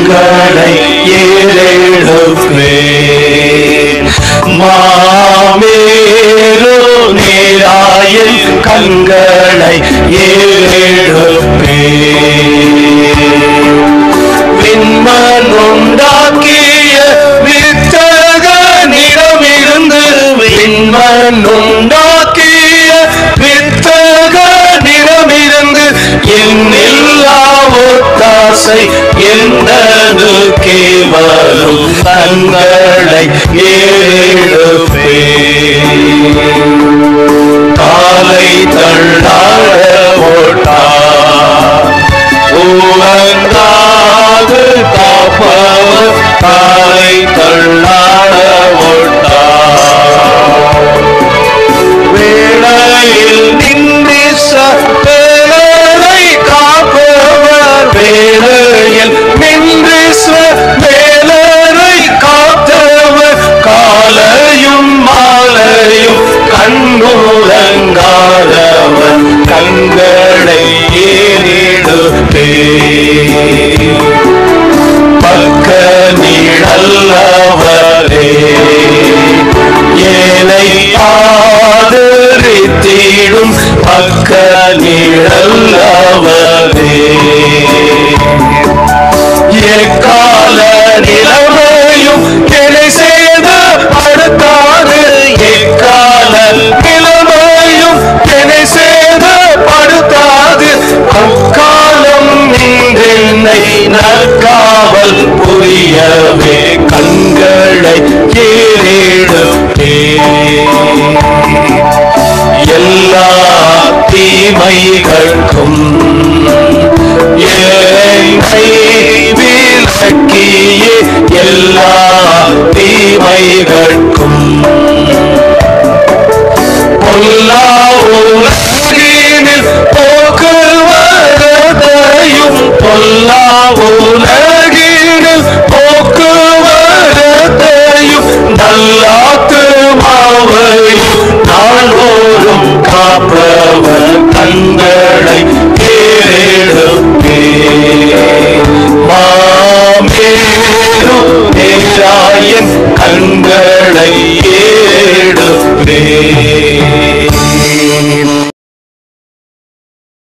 கண்களை ஏறெடுப்பேன் மாமேரு நேராயில் கண்களை ஏறெடுப்பேன் விண்மன் உண்டாக்கிய வித்தகனிடமிருந்து விண்மன் உண்டாக்கிய வித்தகனிடமிருந்து என்னில்லா ஒத்தாசை எந்தது கேவலும் தங்களை ஏறெடுப்பே காலை தள்ளாட ஓட்டார் உலங்காது காப்பவர் காலை தள்ளாட ஓட்டார் வேளையில் நின்று வேலை காப்பவர் வேளையில் நின்று வேலரை காத்தவர் காலையும் மாலையும் கண்ணுறங்காதவர் கண்களை ஏறிடுப்பே பக்க நீழல்லவரே ஏனை ஆதரித்திடும் பக்க நீழல்லவரே எக்கால நிலைமையும் கிளை செய்த படுத்தாது எக்கால நிலைமையும் கிளை செய்த படுத்தாது அக்காலம் நின்றென்னை நற்காவல் புரியவே கண்களை ஏறெடுப்பே எல்லா தீமைகளுக்கும் என்னை விலக்கியே எல்லா தீமைகளுக்கும் பொல்லா உலகினில் போக்குவரத்தையும் பொல்லா உலகினில் போக்குவரத்தையும் நல்லாத்துமாவையும் நாள்தோறும் காப்பவர் கண்களை ஏறெடுப்பே மாமேரும் நேராயன் கண்களை ஏறெடுப்பே